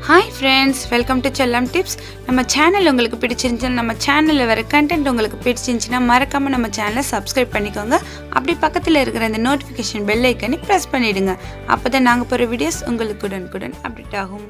hi friends welcome to Chellam tips நம்ம channel உங்களுக்கு பிடிச்சிருந்துச்சுன்னா நம்ம சேனலில் வர கண்டென்ட் உங்களுக்கு பிடிச்சிருந்துச்சுன்னா மறக்காமல் நம்ம சேனலை சப்ஸ்கிரைப் பண்ணிக்கோங்க அப்படி பக்கத்தில் இருக்கிற இந்த நோட்டிஃபிகேஷன் பெல் ஐக்கனை ப்ரெஸ் பண்ணிவிடுங்க அப்போ தான் நாங்கள் போகிற வீடியோஸ் உங்களுக்கு உடனுக்குடன் அப்டேட் ஆகும்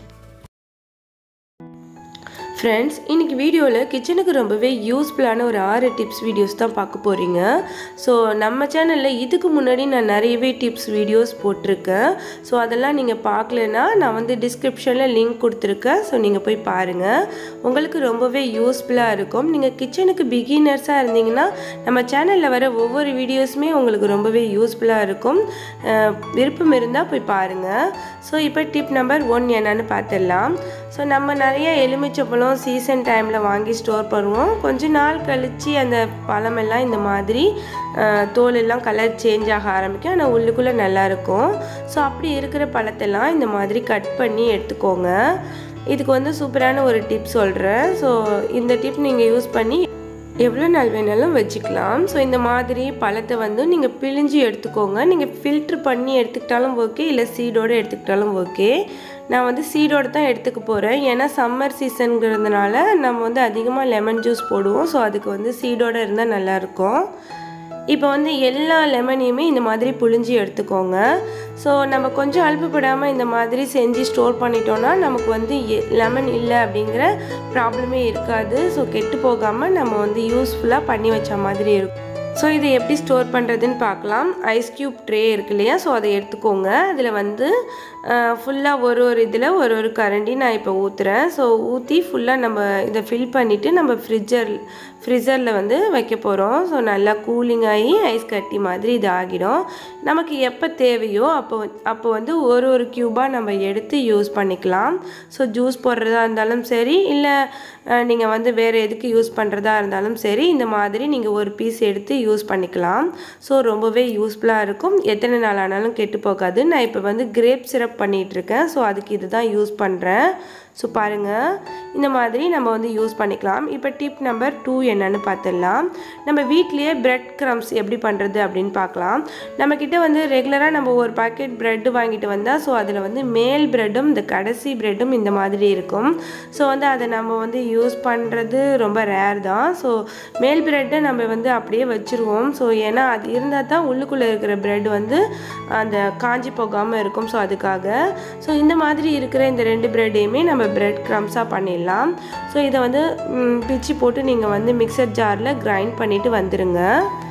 ஃப்ரெண்ட்ஸ் இன்றைக்கி வீடியோவில் கிச்சனுக்கு ரொம்பவே யூஸ்ஃபுல்லான ஒரு ஆறு டிப்ஸ் வீடியோஸ் தான் பார்க்க போகிறீங்க ஸோ நம்ம சேனலில் இதுக்கு முன்னாடி நான் நிறையவே டிப்ஸ் வீடியோஸ் போட்டிருக்கேன் ஸோ அதெல்லாம் நீங்கள் பார்க்கலனா நான் வந்து டிஸ்கிரிப்ஷனில் லிங்க் கொடுத்துருக்கேன் ஸோ நீங்கள் போய் பாருங்கள் உங்களுக்கு ரொம்பவே யூஸ்ஃபுல்லாக இருக்கும் நீங்கள் கிச்சனுக்கு பிகினர்ஸாக இருந்தீங்கன்னா நம்ம சேனலில் வர ஒவ்வொரு வீடியோஸுமே உங்களுக்கு ரொம்பவே யூஸ்ஃபுல்லாக இருக்கும் அஹ் விருப்பம் இருந்தால் போய் பாருங்கள் ஸோ இப்போ டிப் நம்பர் ஒன் என்னன்னு பார்த்துடலாம் ஸோ நம்ம நிறைய எலுமிச்சப்பழம் சீசன் டைமில் வாங்கி ஸ்டோர் பண்ணுவோம் கொஞ்ச நாள் கழித்து அந்த பழமெல்லாம் இந்த மாதிரி அஹ், தோல் எல்லாம் கலர் சேஞ்ச் ஆக ஆரம்பிக்கும் ஆனால் உள்ளுக்குள்ளே நல்லாயிருக்கும் ஸோ அப்படி இருக்கிற பழத்தெல்லாம் இந்த மாதிரி கட் பண்ணி எடுத்துக்கோங்க இதுக்கு வந்து சூப்பரான ஒரு டிப் சொல்கிறேன் ஸோ இந்த டிப் நீங்கள் யூஸ் பண்ணி எவ்வளோ நாள் வேணாலும் வச்சுக்கலாம் ஸோ இந்த மாதிரி பழத்தை வந்து நீங்கள் பிழிஞ்சு எடுத்துக்கோங்க நீங்கள் ஃபில்ட்ரு பண்ணி எடுத்துக்கிட்டாலும் ஓகே இல்லை சீடோடு எடுத்துக்கிட்டாலும் ஓகே நான் வந்து சீடோடு தான் எடுத்துக்க போகிறேன் ஏன்னா சம்மர் சீசனுங்கிறதுனால நம்ம வந்து அதிகமாக லெமன் ஜூஸ் போடுவோம் ஸோ அதுக்கு வந்து சீடோடு இருந்தால் நல்லாயிருக்கும் இப்போ வந்து எல்லா லெமனையுமே இந்த மாதிரி புழிஞ்சி எடுத்துக்கோங்க ஸோ நம்ம கொஞ்சம் அல்பப்படாமல் இந்த மாதிரி செஞ்சு ஸ்டோர் பண்ணிட்டோம்னா நமக்கு வந்து லெமன் இல்லை அப்படிங்கிற ப்ராப்ளமே இருக்காது ஸோ கெட்டு போகாமல் நம்ம வந்து யூஸ்ஃபுல்லாக பண்ணி வச்ச மாதிரி இருக்கும் ஸோ இதை எப்படி ஸ்டோர் பண்ணுறதுன்னு பார்க்கலாம் ஐஸ் க்யூப் ட்ரே இருக்கு இல்லையா ஸோ அதை எடுத்துக்கோங்க அதில் வந்து ஃபுல்லாக ஒரு ஒரு இதில் ஒரு ஒரு கரண்டி நான் இப்போ ஊற்றுறேன் ஸோ ஊற்றி ஃபுல்லாக நம்ம இதை ஃபில் பண்ணிவிட்டு நம்ம ஃப்ரிட்ஜர் ஃப்ரிட்ஜரில் வந்து வைக்க போகிறோம் ஸோ நல்லா கூலிங் ஆகி ஐஸ் கட்டி மாதிரி இது ஆகிடும் நமக்கு எப்போ தேவையோ அப்போ அப்போ வந்து ஒரு ஒரு க்யூபாக நம்ம எடுத்து யூஸ் பண்ணிக்கலாம் ஸோ ஜூஸ் போடுறதா இருந்தாலும் சரி இல்லை நீங்கள் வந்து வேறு எதுக்கு யூஸ் பண்ணுறதா இருந்தாலும் சரி இந்த மாதிரி நீங்கள் ஒரு பீஸ் எடுத்து யூஸ் பண்ணிக்கலாம் ஸோ ரொம்பவே யூஸ்ஃபுல்லாக இருக்கும் எத்தனை நாள் ஆனாலும் கெட்டு போகாது நான் இப்போ வந்து கிரேப் சிரப் பண்ணிகிட்ருக்கேன் ஸோ அதுக்கு இதுதான் யூஸ் பண்ணுறேன் ஸோ பாருங்கள் இந்த மாதிரி நம்ம வந்து யூஸ் பண்ணிக்கலாம் இப்போ டிப் நம்பர் டூ என்னன்னு பார்த்துடலாம் நம்ம வீட்லேயே பிரெட் க்ரம்ஸ் எப்படி பண்ணுறது அப்படின்னு பார்க்கலாம் நம்மக்கிட்ட வந்து ரெகுலராக நம்ம ஒரு பாக்கெட் ப்ரெட்டு வாங்கிட்டு வந்தால் ஸோ அதில் வந்து மேல் ப்ரெட்டும் இந்த கடைசி ப்ரெட்டும் இந்த மாதிரி இருக்கும் ஸோ வந்து அதை நம்ம வந்து யூஸ் பண்ணுறது ரொம்ப ரேர் தான் ஸோ மேல் ப்ரெட்டை நம்ம வந்து அப்படியே வச்சுருவோம் ஸோ ஏன்னா அது இருந்தால் தான் உள்ளுக்குள்ளே இருக்கிற ப்ரெட் வந்து அந்த காஞ்சி போகாமல் இருக்கும் ஸோ அதுக்காக ஸோ இந்த மாதிரி இருக்கிற இந்த ரெண்டு ப்ரெட்டையுமே நம்ம பிரெட் க்ரம்ஸாக பண்ணிடலாம் ஸோ இதை வந்து ம், பிச்சு போட்டு நீங்கள் வந்து மிக்சர் ஜாரில் கிரைண்ட் பண்ணிவிட்டு வந்துடுங்க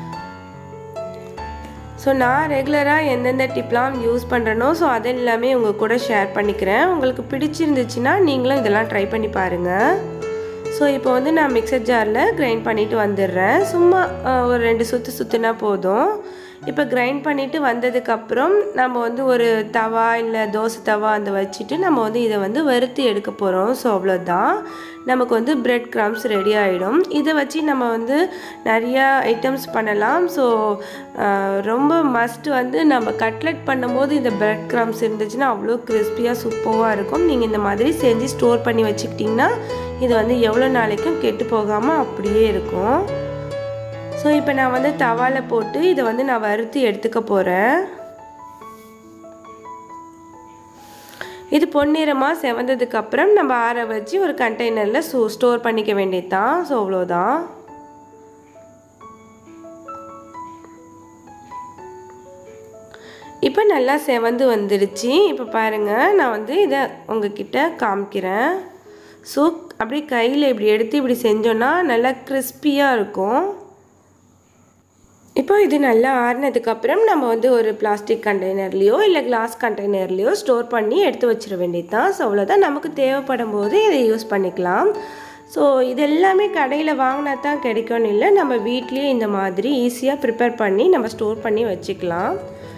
ஸோ நான் ரெகுலராக எந்தெந்த டிப்லாம் யூஸ் பண்ணுறனோ ஸோ அது எல்லாமே உங்கள் கூட ஷேர் பண்ணிக்கிறேன் உங்களுக்கு பிடிச்சிருந்துச்சுன்னா நீங்களும் இதெல்லாம் ட்ரை பண்ணி பாருங்கள் ஸோ இப்போ வந்து நான் மிக்சர் ஜாரில் கிரைண்ட் பண்ணிவிட்டு வந்துடுறேன் சும்மா அஹ், ஒரு ரெண்டு சுற்று சுற்றுனா போதும் இப்போ கிரைண்ட் பண்ணிவிட்டு வந்ததுக்கப்புறம் நம்ம வந்து ஒரு தவா இல்லை தோசை தவா அந்த வச்சுட்டு நம்ம வந்து இதை வந்து வறுத்து எடுக்க போகிறோம் ஸோ அவ்வளோதான் நமக்கு வந்து பிரெட் கிராம்ஸ் ரெடி ஆகிடும் இதை வச்சு நம்ம வந்து நிறையா ஐட்டம்ஸ் பண்ணலாம் ஸோ ரொம்ப மஸ்ட் வந்து நம்ம கட்லெட் பண்ணும்போது இந்த பிரெட் கிராம்ஸ் இருந்துச்சுன்னா அவ்வளோ கிறிஸ்பியாக சூப்பராக இருக்கும் நீங்கள் இந்த மாதிரி செஞ்சு ஸ்டோர் பண்ணி வச்சுக்கிட்டிங்கன்னா இது வந்து எவ்வளோ நாளைக்கும் கெட்டு போகாமல் அப்படியே இருக்கும் ஸோ இப்போ நான் வந்து தவாவில் போட்டு இதை வந்து நான் வறுத்து எடுத்துக்க போகிறேன் இது பொன்னிறமாக செவந்ததுக்கப்புறம் நம்ம ஆற வச்சு ஒரு கண்டெய்னரில் ஸ்டோ ஸ்டோர் பண்ணிக்க வேண்டியது தான் ஸோ அவ்வளோதான் இப்போ நல்லா செவந்து வந்துடுச்சு இப்போ பாருங்கள் நான் வந்து இதை உங்ககிட்ட காமிக்கிறேன் ஸோ அப்படியே கையில் இப்படி எடுத்து இப்படி செஞ்சோன்னா நல்லா கிறிஸ்பியாக இருக்கும் இப்போ இது நல்லா ஆறினதுக்கப்புறம் நம்ம வந்து ஒரு பிளாஸ்டிக் கண்டெய்னர்லேயோ இல்லை கிளாஸ் கண்டெய்னர்லேயோ ஸ்டோர் பண்ணி எடுத்து வச்சிட வேண்டியது தான் ஸோ அவ்வளோதான் நமக்கு தேவைப்படும் போது இதை யூஸ் பண்ணிக்கலாம் ஸோ இது எல்லாமே கடையில் வாங்கினா தான் கிடைக்கும்னு இல்லை நம்ம வீட்லேயே இந்த மாதிரி ஈஸியாக ப்ரிப்பேர் பண்ணி நம்ம ஸ்டோர் பண்ணி வச்சுக்கலாம்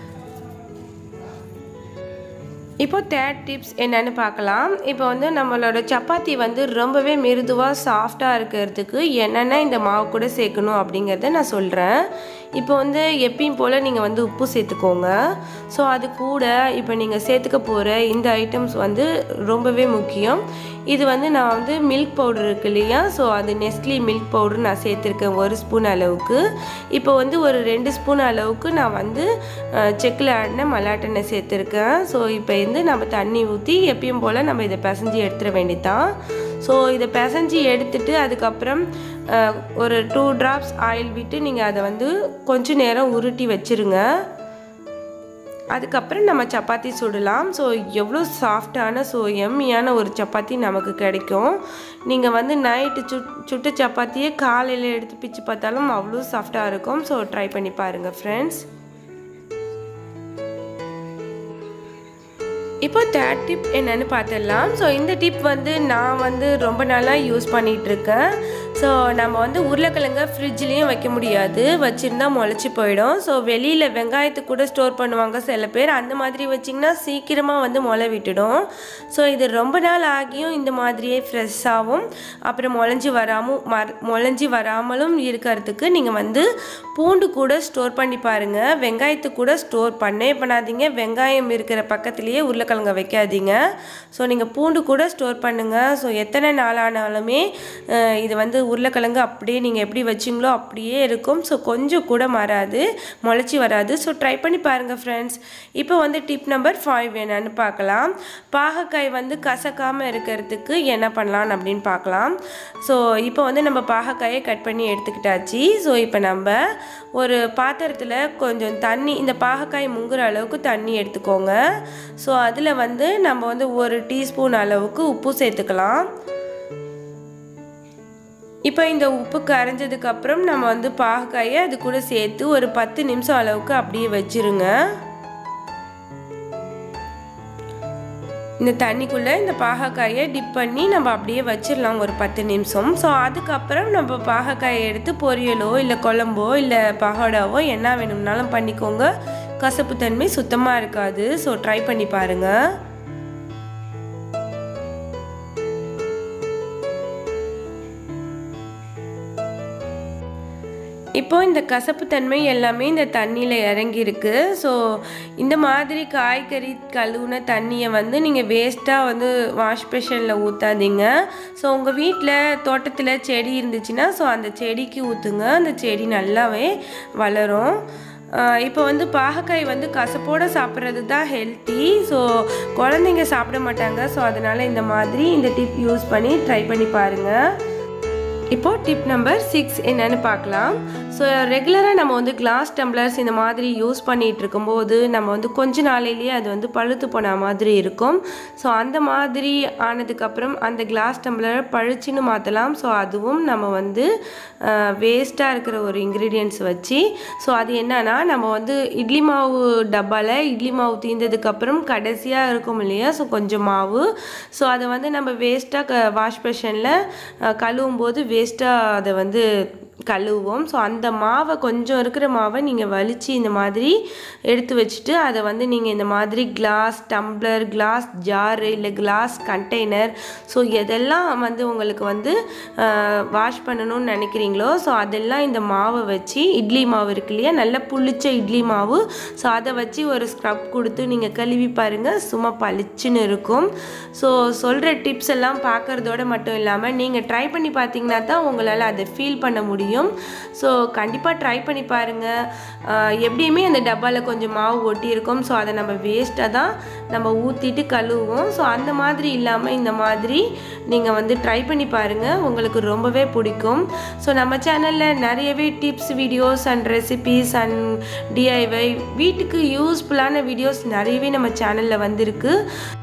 இப்போ தேர்ட் டிப்ஸ் என்னன்னு பார்க்கலாம் இப்போ வந்து நம்மளோட சப்பாத்தி வந்து ரொம்பவே மிருதுவாக சாஃப்டாக இருக்கிறதுக்கு என்னென்ன இந்த மாவு கூட சேர்க்கணும் அப்படிங்கிறத நான் சொல்கிறேன் இப்போ வந்து எப்பயும் போல் நீங்கள் வந்து உப்பு சேர்த்துக்கோங்க ஸோ அது கூட இப்போ நீங்கள் சேர்த்துக்க போகிற இந்த ஐட்டம்ஸ் வந்து ரொம்பவே முக்கியம் இது வந்து நான் வந்து மில்க் பவுடர் இருக்கு இல்லையா ஸோ அது நெஸ்ட்லி மில்க் பவுடர் நான் சேர்த்துருக்கேன் ஒரு ஸ்பூன் அளவுக்கு இப்போ வந்து ஒரு ரெண்டு ஸ்பூன் அளவுக்கு நான் வந்து செக்கில் ஆடின மல்லாட்டெண்ணெய் சேர்த்துருக்கேன் ஸோ இப்போ வந்து நம்ம தண்ணி ஊற்றி எப்பயும் போல் நம்ம இதை பிசைஞ்சு எடுத்துட வேண்டியதான் ஸோ இதை பிசைஞ்சு எடுத்துட்டு அதுக்கப்புறம் அஹ், ஒரு டூ ட்ராப்ஸ் ஆயில் விட்டு நீங்கள் அதை வந்து கொஞ்ச நேரம் உருட்டி வச்சிருங்க அதுக்கப்புறம் நம்ம சப்பாத்தி சுடலாம் ஸோ எவ்வளோ சாஃப்டான ஸோ எம்மியான ஒரு சப்பாத்தி நமக்கு கிடைக்கும் நீங்கள் வந்து நைட்டு சுட் சுட்ட சப்பாத்தியே காலையில் எடுத்து பிச்சு பார்த்தாலும் அவ்வளோ சாஃப்டாக இருக்கும் ஸோ ட்ரை பண்ணி பாருங்கள் ஃப்ரெண்ட்ஸ் இப்போ தேர்ட் டிப் என்னன்னு பார்த்துடலாம் ஸோ இந்த டிப் வந்து நான் வந்து ரொம்ப நாளாக யூஸ் பண்ணிகிட்டு இருக்கேன் ஸோ நம்ம வந்து உருளைக்கிழங்க ஃப்ரிட்ஜ்லேயும் வைக்க முடியாது வச்சுருந்தா முளைச்சி போயிடும் ஸோ வெளியில் வெங்காயத்தை கூட ஸ்டோர் பண்ணுவாங்க சில பேர் அந்த மாதிரி வச்சிங்கன்னா சீக்கிரமாக வந்து முளை விட்டுடும் ஸோ இது ரொம்ப நாள் ஆகியும் இந்த மாதிரியே ஃப்ரெஷ்ஷாகவும் அப்புறம் முளைஞ்சி வராமல் மர முளைஞ்சி வராமலும் இருக்கிறதுக்கு நீங்கள் வந்து பூண்டு கூட ஸ்டோர் பண்ணி பாருங்கள் வெங்காயத்தை கூட ஸ்டோர் பண்ணே பண்ணாதீங்க வெங்காயம் இருக்கிற பக்கத்துலேயே உருளைக்கிழங்க வைக்காதீங்க ஸோ நீங்கள் பூண்டு கூட ஸ்டோர் பண்ணுங்கள் ஸோ எத்தனை நாள் ஆனாலுமே அஹ், இது வந்து உருளைக்கிழங்கு அப்படியே நீங்கள் எப்படி வச்சிங்களோ அப்படியே இருக்கும் ஸோ கொஞ்சம் கூட மாறாது முளைச்சி வராது ஸோ ட்ரை பண்ணி பாருங்கள் ஃப்ரெண்ட்ஸ் இப்போ வந்து டிப் நம்பர் ஃபைவ் என்னன்னு பார்க்கலாம் பாகக்காய் வந்து கசக்காமல் இருக்கிறதுக்கு என்ன பண்ணலாம் அப்படின்னு பார்க்கலாம் ஸோ இப்போ வந்து நம்ம பாகக்காயை கட் பண்ணி எடுத்துக்கிட்டாச்சு ஸோ இப்போ நம்ம ஒரு பாத்திரத்தில் கொஞ்சம் தண்ணி இந்த பாகக்காய் முங்குற அளவுக்கு தண்ணி எடுத்துக்கோங்க ஸோ அதில் வந்து நம்ம வந்து ஒரு டீஸ்பூன் அளவுக்கு உப்பு சேர்த்துக்கலாம் இப்போ இந்த உப்பு கரைஞ்சதுக்கு அப்புறம் நம்ம வந்து பாகக்காயை அது கூட சேர்த்து ஒரு பத்து நிமிஷம் அளவுக்கு அப்படியே வச்சிருங்க இந்த தண்ணிக்குள்ளே இந்த பாகக்காயை டிப் பண்ணி நம்ம அப்படியே வச்சிடலாம் ஒரு பத்து நிமிஷம் ஸோ அதுக்கப்புறம் நம்ம பாகக்காயை எடுத்து பொரியலோ இல்லை குழம்போ இல்லை பகோடாவோ என்ன வேணும்னாலும் பண்ணிக்கோங்க கசப்பு தன்மை சுத்தமாக இருக்காது ஸோ ட்ரை பண்ணி பாருங்கள் இப்போ இந்த கசப்புத்தன்மை எல்லாமே இந்த தண்ணியில் இறங்கியிருக்கு ஸோ இந்த மாதிரி காய்கறி கழுவுன தண்ணியை வந்து நீங்கள் வேஸ்ட்டாக வந்து வாஷ் பேஷனில் ஊற்றாதீங்க ஸோ உங்கள் வீட்டில் தோட்டத்தில் செடி இருந்துச்சுன்னா ஸோ அந்த செடிக்கு ஊற்றுங்க அந்த செடி நல்லாவே வளரும் ஆஹ் இப்போ வந்து பாகக்காய் வந்து கசப்போடு சாப்பிட்றது தான் ஹெல்த்தி ஸோ குழந்தைங்க சாப்பிட மாட்டாங்க ஸோ அதனால் இந்த மாதிரி இந்த டிப் யூஸ் பண்ணி ட்ரை பண்ணி பாருங்கள் இப்போ டிப் நம்பர் சிக்ஸ் என்னன்னு பார்க்கலாம் ஸோ ரெகுலராக நம்ம வந்து கிளாஸ் டம்ளர்ஸ் இந்த மாதிரி யூஸ் பண்ணிகிட்டு இருக்கும்போது நம்ம வந்து கொஞ்ச நாளையிலேயே அது வந்து பழுத்து போன மாதிரி இருக்கும் ஸோ அந்த மாதிரி ஆனதுக்கப்புறம் அந்த கிளாஸ் டம்ளரை பழிச்சுன்னு மாற்றலாம் ஸோ அதுவும் நம்ம வந்து வேஸ்ட்டாக இருக்கிற ஒரு இன்க்ரீடியன்ஸ் வச்சு ஸோ அது என்னன்னா நம்ம வந்து இட்லி மாவு டப்பாவில் இட்லி மாவு தீர்ந்ததுக்கப்புறம் கடைசியாக இருக்கும் இல்லையா ஸோ கொஞ்சம் மாவு ஸோ அதை வந்து நம்ம வேஸ்ட்டாக க வாஷ் பேஷனில் கழுவும் போது வேஸ்ட்டாக அதை வந்து கழுவுவோம் ஸோ அந்த மாவை கொஞ்சம் இருக்கிற மாவை நீங்கள் வலித்து இந்த மாதிரி எடுத்து வச்சுட்டு அதை வந்து நீங்கள் இந்த மாதிரி கிளாஸ் டம்ளர் கிளாஸ் ஜாரு இல்லை கிளாஸ் கண்டெய்னர் ஸோ எதெல்லாம் வந்து உங்களுக்கு வந்து வாஷ் பண்ணணும்னு நினைக்கிறீங்களோ ஸோ அதெல்லாம் இந்த மாவை வச்சு இட்லி மாவு இருக்கு இல்லையா நல்ல புளிச்ச இட்லி மாவு ஸோ அதை வச்சு ஒரு ஸ்க்ரப் கொடுத்து நீங்கள் கழுவி பாருங்கள் சும்மா பளிச்சுன்னு இருக்கும் ஸோ சொல்கிற டிப்ஸ் எல்லாம் பார்க்குறதோட மட்டும் இல்லாமல் நீங்கள் ட்ரை பண்ணி பார்த்தீங்கன்னா தான் உங்களால் அதை ஃபீல் பண்ண முடியும் ஸோ கண்டிப்பாக ட்ரை பண்ணி பாருங்கள் எப்படியுமே அந்த டப்பாவில் கொஞ்சம் மாவு ஒட்டி இருக்கும் ஸோ அதை நம்ம வேஸ்ட்டாக தான் நம்ம ஊற்றிட்டு கழுவுவோம் ஸோ அந்த மாதிரி இல்லாமல் இந்த மாதிரி நீங்கள் வந்து ட்ரை பண்ணி பாருங்கள் உங்களுக்கு ரொம்பவே பிடிக்கும் ஸோ நம்ம சேனலில் நிறையவே tips videos and recipes and DIY வீட்டுக்கு யூஸ்ஃபுல்லான வீடியோஸ் நிறையவே நம்ம சேனலில் வந்திருக்கு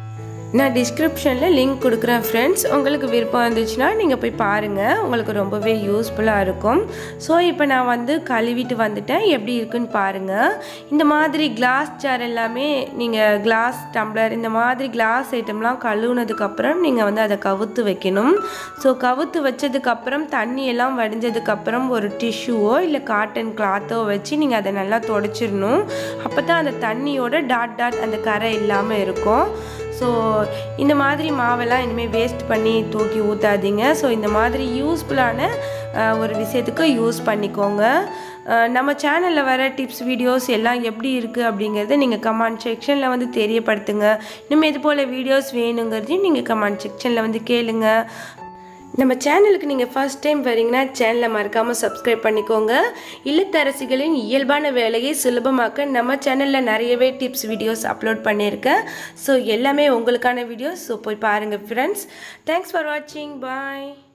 நான் டிஸ்கிரிப்ஷனில் லிங்க் கொடுக்குறேன் ஃப்ரெண்ட்ஸ் உங்களுக்கு விருப்பம் இருந்துச்சுன்னா நீங்கள் போய் பாருங்கள் உங்களுக்கு ரொம்பவே யூஸ்ஃபுல்லாக இருக்கும் ஸோ இப்போ நான் வந்து கழுவிட்டு வந்துட்டேன் எப்படி இருக்குன்னு பாருங்கள் இந்த மாதிரி கிளாஸ் ஜார் எல்லாமே நீங்கள் கிளாஸ் டம்ளர் இந்த மாதிரி கிளாஸ் ஐட்டம்லாம் கழுவுனதுக்கப்புறம் நீங்கள் வந்து அதை கவுத்து வைக்கணும் ஸோ கவுத்து வச்சதுக்கப்புறம் தண்ணி எல்லாம் வடிஞ்சதுக்கப்புறம் ஒரு டிஷ்யூவோ இல்லை காட்டன் கிளாத்தோ வச்சு நீங்கள் அதை நல்லா தொடச்சிடணும் அப்போ தான் அந்த தண்ணியோட டாட் டாட் அந்த கரை இல்லாமல் இருக்கும் ஸோ இந்த மாதிரி மாவெல்லாம் இனிமேல் வேஸ்ட் பண்ணி தூக்கி ஊற்றாதீங்க ஸோ இந்த மாதிரி யூஸ்ஃபுல்லான ஒரு விஷயத்துக்கு யூஸ் பண்ணிக்கோங்க அஹ், நம்ம சேனலில் வர டிப்ஸ் வீடியோஸ் எல்லாம் எப்படி இருக்குது அப்படிங்கிறத நீங்கள் கமெண்ட் செக்ஷனில் வந்து தெரியப்படுத்துங்க இன்னும் இது போல் வீடியோஸ் வேணுங்கிறதையும் நீங்கள் கமெண்ட் செக்ஷனில் வந்து கேளுங்க நம்ம சேனலுக்கு நீங்கள் ஃபர்ஸ்ட் டைம் வரீங்கன்னா சேனலை மறக்காமல் சப்ஸ்கிரைப் பண்ணிக்கோங்க இல்லத்தரசிகளின் இயல்பான வேலையை சுலபமாக்க நம்ம சேனலில் நிறையவே டிப்ஸ் வீடியோஸ் அப்லோட் பண்ணியிருக்கேன் ஸோ எல்லாமே உங்களுக்கான வீடியோஸ் ஸோ போய் பாருங்கள் ஃப்ரெண்ட்ஸ் தேங்க்ஸ் ஃபார் வாட்சிங் பாய்